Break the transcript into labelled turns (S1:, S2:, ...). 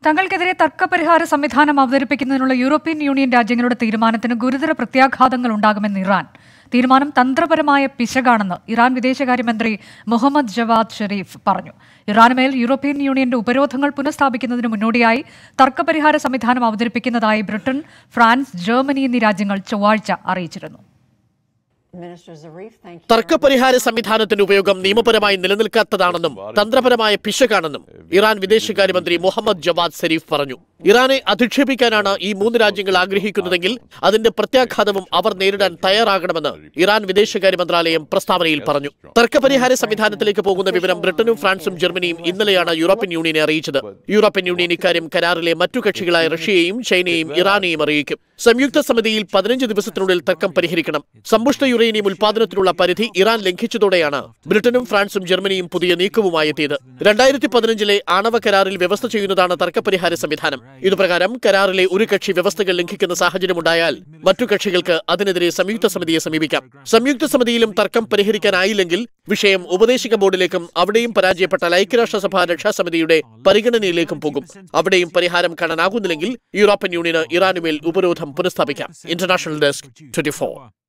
S1: തങ്ങൾക്കെതിരെ തർക്കപരിഹാര സംവിധാനം അവതരിപ്പിക്കുന്നതിനുള്ള European union രാജ്യങ്ങളുടെ തീരുമാനത്തിന് ഗുരുതര പ്രത്യാഘാതങ്ങൾ ഉണ്ടാകുമെന്ന് ഇറാൻ തീരുമാനം തന്ത്രപരമായ പിശകാണെന്ന് ഇറാൻ വിദേശകാര്യമന്ത്രി മുഹമ്മദ് ജവാദ് ഷെരീഫ് പറഞ്ഞു ഇറാനുമേൽ യൂറോപ്യൻ യൂണിയന്റെ ഉപരോധങ്ങൾ പുനഃസ്ഥാപിക്കുന്നതിന് മുന്നോടിയായി തർക്കപരിഹാര സംവിധാനം അവതരിപ്പിക്കുന്നതായി ബ്രിട്ടൻ ഫ്രാൻസ് ജർമ്മനി എന്നീ രാജ്യങ്ങൾ ചൊവ്വാഴ്ച അറിയിച്ചിരുന്നു
S2: Minister Zarif, thank you.
S3: തർക്കപരിഹാര സംവിധാനത്തിന്റെ ഉപയോഗം നിയമപരമായി നിലനിൽക്കാത്തതാണെന്നും തന്ത്രപരമായ പിശകാണെന്നും ഇറാൻ വിദേശകാര്യമന്ത്രി മുഹമ്മദ് ജവാദ് സരീഫ് പറഞ്ഞു ഇറാനെ അധിക്ഷേപിക്കാനാണ് ഈ മൂന്ന് രാജ്യങ്ങൾ ആഗ്രഹിക്കുന്നതെങ്കിൽ അതിന്റെ പ്രത്യാഘാതവും അവർ നേരിടാൻ തയ്യാറാകണമെന്ന് ഇറാൻ വിദേശകാര്യ മന്ത്രാലയം പ്രസ്താവനയിൽ പറഞ്ഞു തർക്കപരിഹാര സംവിധാനത്തിലേക്ക് പോകുന്ന വിവരം ബ്രിട്ടനും ഫ്രാൻസും ജർമ്മനിയും ഇന്നലെയാണ് യൂറോപ്യൻ യൂണിയനെ അറിയിച്ചത് യൂറോപ്യൻ യൂണിയൻ ഇക്കാര്യം കരാറിലെ മറ്റു കക്ഷികളായ റഷ്യയെയും ചൈനയെയും ഇറാനെയും അറിയിക്കും സംയുക്ത സമിതിയിൽ പതിനഞ്ച് ദിവസത്തിനുള്ളിൽ തർക്കം പരിഹരിക്കണം സമ്പുഷ്ട യുറേനിയം ഉൽപാദനത്തിനുള്ള പരിധി ഇറാൻ ലംഘിച്ചതോടെയാണ് ബ്രിട്ടനും ഫ്രാൻസും ജർമ്മനിയും പുതിയ നീക്കവുമായി എത്തിയത് രണ്ടായിരത്തി പതിനഞ്ചിലെ ആണവ കരാറിൽ വ്യവസ്ഥ ചെയ്യുന്നതാണ് തർക്കപരിഹാര സംവിധാനം ഇതുപ്രകാരം കരാറിലെ ഒരു കക്ഷി വ്യവസ്ഥകൾ ലംഘിക്കുന്ന സാഹചര്യമുണ്ടായാൽ മറ്റു കക്ഷികൾക്ക് അതിനെതിരെ സംയുക്ത സമിതിയെ സമീപിക്കാം സംയുക്ത സമിതിയിലും തർക്കം പരിഹരിക്കാനായില്ലെങ്കിൽ വിഷയം ഉപദേശക ബോർഡിലേക്കും അവിടെയും പരാജയപ്പെട്ടാൽ ഐക്യരാഷ്ട്രസഭ രക്ഷാസമിതിയുടെ പരിഗണനയിലേക്കും പോകും അവിടെയും പരിഹാരം കാണാനാകുന്നില്ലെങ്കിൽ യൂറോപ്യൻ യൂണിയന് ഇറാനുമേൽ ഉപരോധം പുനഃസ്ഥാപിക്കാം ഇന്റർനാഷണൽ ഡെസ്ക് ട്വന്റി